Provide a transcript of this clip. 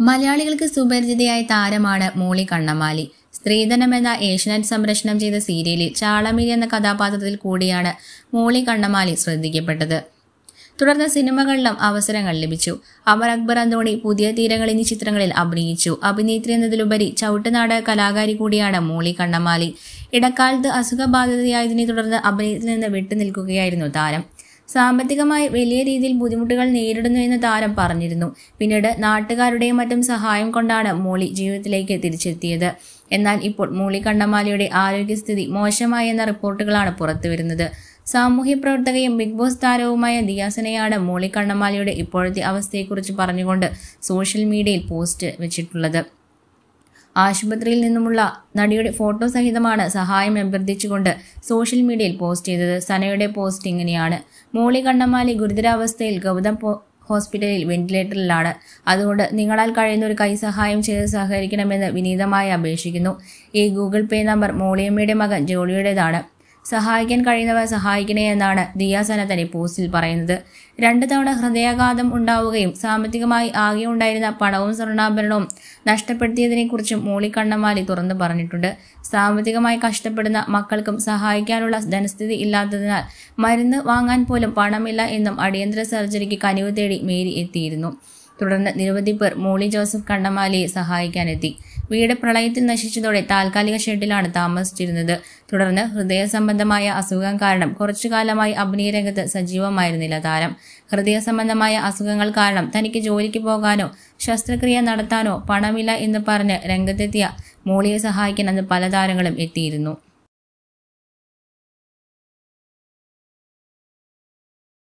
മലയാളികൾക്ക് സുപരിചിതയായ താരമാണ് മോളി കണ്ണമാലി സ്ത്രീധനം എന്ന ഏഷ്യനെറ്റ് സംപ്രേഷണം ചെയ്ത സീരിയലിൽ ചാളമിരി എന്ന കഥാപാത്രത്തിൽ കൂടിയാണ് മോളി കണ്ണമാലി ശ്രദ്ധിക്കപ്പെട്ടത് തുടർന്ന് സിനിമകളിലും അവസരങ്ങൾ ലഭിച്ചു അമർ അക്ബർ അന്തോണി പുതിയ തീരങ്ങൾ എന്നീ ചിത്രങ്ങളിൽ അഭിനയിച്ചു അഭിനേത്രി എന്നതിലുപരി ചവിട്ടുനാടക കലാകാരി കൂടിയാണ് മോളി കണ്ണമാലി ഇടക്കാലത്ത് അസുഖബാധിതയായതിനെ തുടർന്ന് അഭിനയത്തിൽ നിന്ന് വിട്ടുനിൽക്കുകയായിരുന്നു താരം സാമ്പത്തികമായി വലിയ രീതിയിൽ ബുദ്ധിമുട്ടുകൾ നേരിടുന്നു എന്ന് താരം പറഞ്ഞിരുന്നു പിന്നീട് നാട്ടുകാരുടെയും മറ്റും സഹായം കൊണ്ടാണ് മോളി ജീവിതത്തിലേക്ക് തിരിച്ചെത്തിയത് എന്നാൽ ഇപ്പോൾ മോളി കണ്ണമാലിയുടെ ആരോഗ്യസ്ഥിതി മോശമായി എന്ന റിപ്പോർട്ടുകളാണ് പുറത്തുവരുന്നത് സാമൂഹ്യ പ്രവർത്തകയും ബിഗ് ബോസ് താരവുമായ ദിയാസനയാണ് മോളി കണ്ണമാലിയുടെ ഇപ്പോഴത്തെ അവസ്ഥയെക്കുറിച്ച് പറഞ്ഞുകൊണ്ട് സോഷ്യൽ മീഡിയയിൽ പോസ്റ്റ് വെച്ചിട്ടുള്ളത് ആശുപത്രിയിൽ നിന്നുമുള്ള നടിയുടെ ഫോട്ടോ സഹിതമാണ് സഹായം അഭ്യർത്ഥിച്ചുകൊണ്ട് സോഷ്യൽ മീഡിയയിൽ പോസ്റ്റ് ചെയ്തത് സനയുടെ പോസ്റ്റ് ഇങ്ങനെയാണ് മോളി കണ്ണമാലി ഗുരുതരാവസ്ഥയിൽ ഗൗതം പോ- ഹോസ്പിറ്റലിൽ വെന്റിലേറ്ററിലാണ് അതുകൊണ്ട് നിങ്ങളാൽ കഴിയുന്ന ഒരു കൈ സഹായം ചെയ്ത് സഹകരിക്കണമെന്ന് വിനീതമായി അപേക്ഷിക്കുന്നു ഈ ഗൂഗിൾ പേ നമ്പർ മോളിയമ്മയുടെ മകൻ ജോളിയുടേതാണ് സഹായിക്കാൻ കഴിയുന്നവർ സഹായിക്കണേ എന്നാണ് ദിയാസന തന്നെ പോസ്റ്റിൽ പറയുന്നത് രണ്ട് തവണ ഹൃദയാഘാതം ഉണ്ടാവുകയും സാമ്പത്തികമായി ആകെ ഉണ്ടായിരുന്ന പണവും സ്വർണ്ണാഭരണവും നഷ്ടപ്പെടുത്തിയതിനെക്കുറിച്ചും മോളി കണ്ണമാലി തുറന്നു പറഞ്ഞിട്ടുണ്ട് സാമ്പത്തികമായി കഷ്ടപ്പെടുന്ന മക്കൾക്കും സഹായിക്കാനുള്ള ധനസ്ഥിതി ഇല്ലാത്തതിനാൽ മരുന്ന് വാങ്ങാൻ പോലും പണമില്ല എന്നും അടിയന്തര സർജറിക്ക് കനിവ് തേടി മേരി എത്തിയിരുന്നു തുടർന്ന് നിരവധി പേർ മോളി ജോസഫ് കണ്ണമാലിയെ സഹായിക്കാനെത്തി വീട് പ്രളയത്തിൽ നശിച്ചതോടെ താൽക്കാലിക ഷെഡിലാണ് താമസിച്ചിരുന്നത് തുടർന്ന് ഹൃദയ സംബന്ധമായ അസുഖം കാരണം കുറച്ചു കാലമായി അഭിനയ രംഗത്ത് സജീവമായിരുന്നില്ല താരം ഹൃദയ സംബന്ധമായ അസുഖങ്ങൾ കാരണം തനിക്ക് ജോലിക്ക് പോകാനോ ശസ്ത്രക്രിയ നടത്താനോ പണമില്ല എന്ന് പറഞ്ഞ് രംഗത്തെത്തിയ മോളിയെ സഹായിക്കാൻ അന്ന് പല താരങ്ങളും എത്തിയിരുന്നു